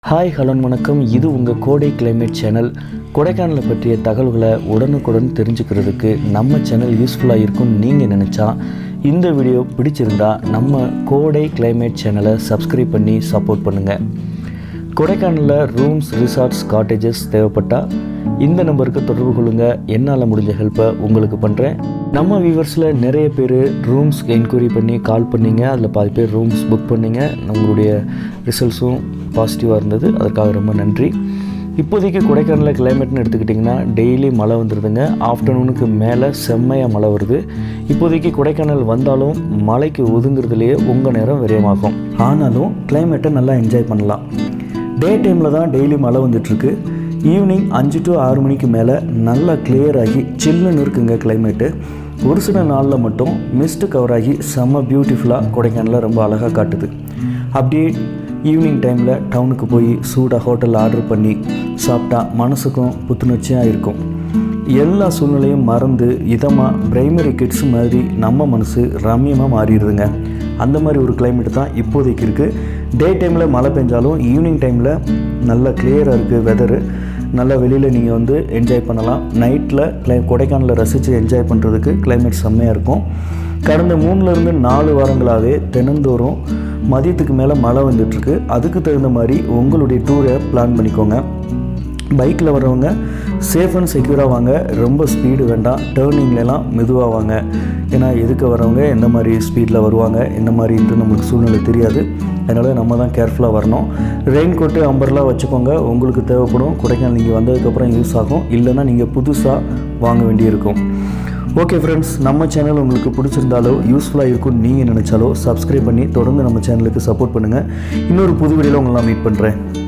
hi hello வணக்கம் இது உங்கள் கோடை கிளைமேட் சேனல் கொடைக்கானலை பற்றிய தகவல்களை உடனுக்குடன் தெரிஞ்சுக்கிறதுக்கு நம்ம சேனல் யூஸ்ஃபுல்லாக இருக்கும்னு நீங்கள் நினச்சா இந்த வீடியோ பிடிச்சிருந்தா நம்ம கோடை கிளைமேட் சேனலை சப்ஸ்கிரைப் பண்ணி சப்போர்ட் பண்ணுங்கள் கொடைக்கானலில் ரூம்ஸ் ரிசார்ட்ஸ் காட்டேஜஸ் தேவைப்பட்டால் இந்த நம்பருக்கு தொடர்பு கொள்ளுங்கள் என்னால் முடிஞ்ச ஹெல்ப்பை உங்களுக்கு பண்ணுறேன் நம்ம வியூவர்ஸில் நிறைய பேர் ரூம்ஸ் என்கொயரி பண்ணி கால் பண்ணீங்க அதில் பாதி பேர் ரூம்ஸ் புக் பண்ணீங்க உங்களுடைய ரிசல்ட்ஸும் பாசிட்டிவாக இருந்தது அதற்காக ரொம்ப நன்றி இப்போதைக்கு கொடைக்கானலில் கிளைமேட்னு எடுத்துக்கிட்டிங்கன்னா டெய்லி மழை வந்துடுதுங்க ஆஃப்டர்நூனுக்கு மேலே செம்மையாக மழை வருது இப்போதைக்கு கொடைக்கானல் வந்தாலும் மழைக்கு ஒதுங்கிறதுலேயே உங்கள் நேரம் விரயமாகும் ஆனாலும் கிளைமேட்டை நல்லா என்ஜாய் பண்ணலாம் டே டைமில் தான் டெய்லி மழை வந்துட்டுருக்கு ஈவினிங் அஞ்சு டு ஆறு மணிக்கு மேலே நல்லா கிளியர் ஆகி சில்லுன்னு இருக்குங்க கிளைமேட்டு ஒரு சில நாளில் மட்டும் மிஸ்ட் கவர் ஆகி செம்ம பியூட்டிஃபுல்லாக கொடைக்கானலில் ரொம்ப அழகாக காட்டுது அப்படியே ஈவினிங் டைமில் டவுனுக்கு போய் சூடாக ஹோட்டலில் ஆர்டர் பண்ணி சாப்பிட்டா மனசுக்கும் புத்துணர்ச்சியாக இருக்கும் எல்லா சூழ்நிலையும் மறந்து இதமாக பிரைமரி கிட்ஸ் மாதிரி நம்ம மனசு ரம்யமாக மாறிடுதுங்க அந்த மாதிரி ஒரு climate தான் இப்போதைக்கு இருக்குது டே டைமில் மழை பெஞ்சாலும் ஈவினிங் டைமில் நல்லா கிளியராக இருக்குது வெதரு நல்லா வெளியில் நீங்கள் வந்து என்ஜாய் பண்ணலாம் நைட்டில் கிளை கொடைக்கானலில் ரசித்து என்ஜாய் பண்ணுறதுக்கு climate செம்மையாக இருக்கும் கடந்த மூணுலேருந்து நாலு வாரங்களாகவே தினந்தோறும் மதியத்துக்கு மேலே மழை வந்துட்டுருக்கு அதுக்கு தகுந்த மாதிரி உங்களுடைய டூரை பிளான் பண்ணிக்கோங்க பைக்கில் வர்றவங்க சேஃப் அண்ட் செக்யூராக வாங்க ரொம்ப ஸ்பீடு வேண்டாம் டேர்னிங்லலாம் மெதுவாக வாங்க ஏன்னா எதுக்க வரவங்க எந்த மாதிரி ஸ்பீடில் வருவாங்க என்ன மாதிரின்ட்டு நம்மளுக்கு சூழ்நிலை தெரியாது அதனால் நம்ம தான் கேர்ஃபுல்லாக வரணும் ரெயின் கோட்டு அம்பர்லாம் வச்சுக்கோங்க உங்களுக்கு தேவைப்படும் கொடைக்கானல் நீங்கள் வந்ததுக்கப்புறம் யூஸ் ஆகும் இல்லைன்னா நீங்கள் புதுசாக வாங்க வேண்டியிருக்கும் ஓகே ஃப்ரெண்ட்ஸ் நம்ம சேனல் உங்களுக்கு பிடிச்சிருந்தாலோ யூஸ்ஃபுல்லாக இருக்கும்னு நீங்கள் நினச்சாலோ சப்ஸ்கிரைப் பண்ணி தொடர்ந்து நம்ம சேனலுக்கு சப்போர்ட் பண்ணுங்கள் இன்னொரு புது வீடியோவில் உங்களை நான் மீட் பண்ணுறேன்